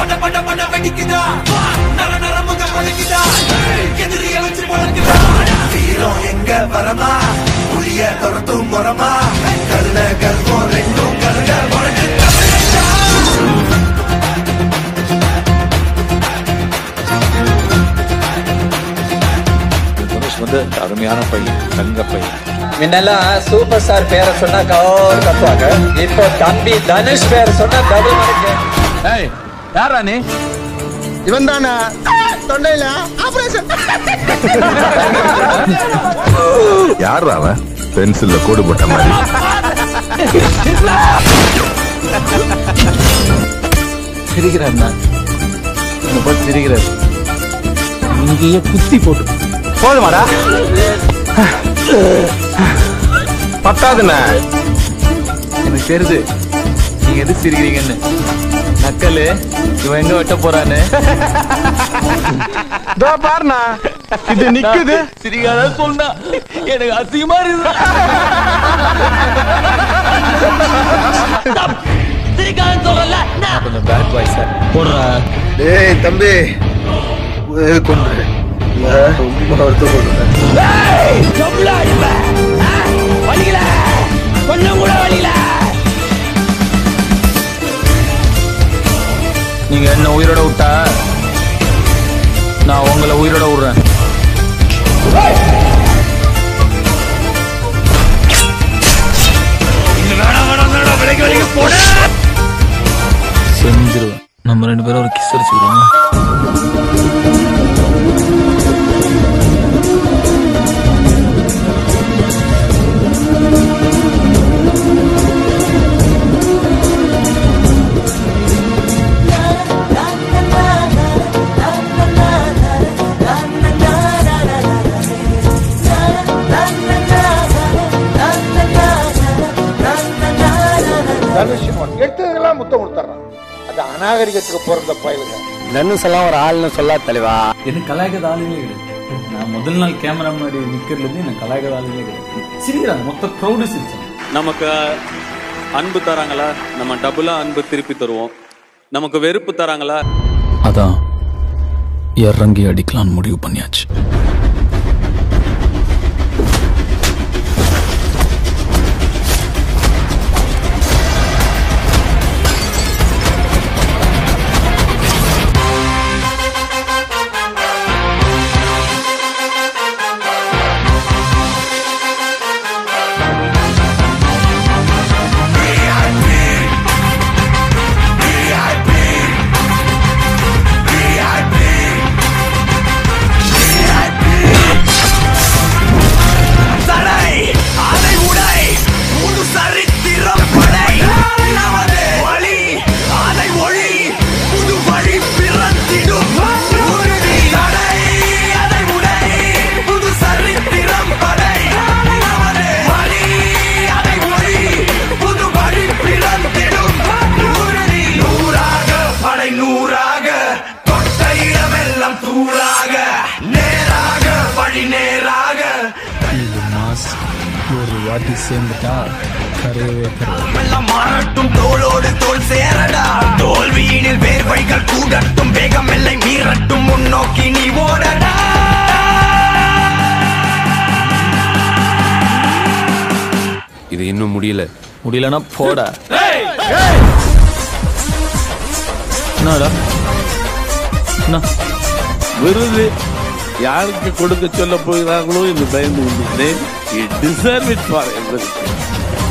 பட பட பட வெடிக்குதா வா, நர நரமுக பழக்குதா எதிரிய வச்சு பழக்குதா வீரம் எங்க வரமா புளிய துரத்தும் முறமா கருண கர்வம் ரெண்டும் கருக உனக்கு தமிழச்சா தனுஷ் வந்து அருமையான பையன் தங்க பையன் முன்னெல்லாம் சூப்பர் ஸ்டார் பேரை சொன்னா கவர் கத்துவாங்க இப்போ தம்பி தனுஷ் பேரை சொன்னா டபுள் மடங்கு ஏய் யாரா நீ இவன் தானே தொண்டையில ஆபரேஷன் யார் அவன் பென்சில்ல கோடு போட்ட மாதிரி சிரிக்கிறார் நான் இந்த பார்த்து சிரிக்கிறார் இங்கேயே குத்தி போட்டு போதுமாடா பத்தாதுண்ணே எனக்கு தெரியுது நீங்க எது சிரிக்கிறீங்கன்னு நக்கலு இவன் எங்க வெட்ட போறான்னு இதோ பாருண்ணா இது நிக்குது சிரிக்காத சொன்னா எனக்கு அசிங்கமா இருக்குது கொஞ்சம் பேட் பாய் சார் போடுறா டேய் தம்பி கொண்டு ரொம்ப வருத்தப்படுறேன் நீங்க என்ன உயிரோட விட்டா நான் உங்களை உயிரோட விடுறேன் செஞ்சிருவேன் நம்ம ரெண்டு பேரும் ஒரு கிஸ் அடிச்சுக்கிறோம் தனுஷ் எடுத்ததெல்லாம் முத்தம் கொடுத்துறான் அது அநாகரிகத்துக்கு பிறந்த பயலுங்க தனுஷ் எல்லாம் ஒரு ஆள்னு சொல்லா தெளிவா எனக்கு கலாய்க்காத ஆளுமே கிடையாது நான் முதல் நாள் கேமரா முன்னாடி நிக்கிறதுல இருந்து எனக்கு கலாய்க்காத ஆளுமே கிடையாது சிரிக்கிறாங்க மொத்த க்ரௌடு சிரிச்சாங்க நமக்கு அன்பு தராங்களா நம்ம டபுளா அன்பு திருப்பி தருவோம் நமக்கு வெறுப்பு தராங்களா அதான் இறங்கி அடிக்கலாம்னு முடிவு பண்ணியாச்சு தடை அதை உடை புது சரித்திரம் படை நமது வழி அதை ஒளி புது வழி பிறந்திடும் உறுதி தடை அதை உடை புது சரித்திரம் படை நமது வழி அதை ஒளி புது வழி பிறந்திடும் உறுதி நூறாக படை நூறாக தொட்ட இடமெல்லாம் தூளாக நேராக வழி நேராக ஒரு வாட்டி சேர்ந்துட்டா கரையவே எல்லாம் மாறட்டும் தோளோடு தோல் சேரடா தோல்வியினில் வேர்வைகள் கூடட்டும் வேகம் எல்லை மீறட்டும் முன்னோக்கி நீ ஓடடா இது இன்னும் முடியல முடியலன்னா போடா என்னடா என்ன விருது யாருக்கு கொடுக்க சொல்ல போகிறார்களோ என்று பயந்து கொண்டிருந்தேன் டிசர்வ் இட் ஃபார் எவரிதிங்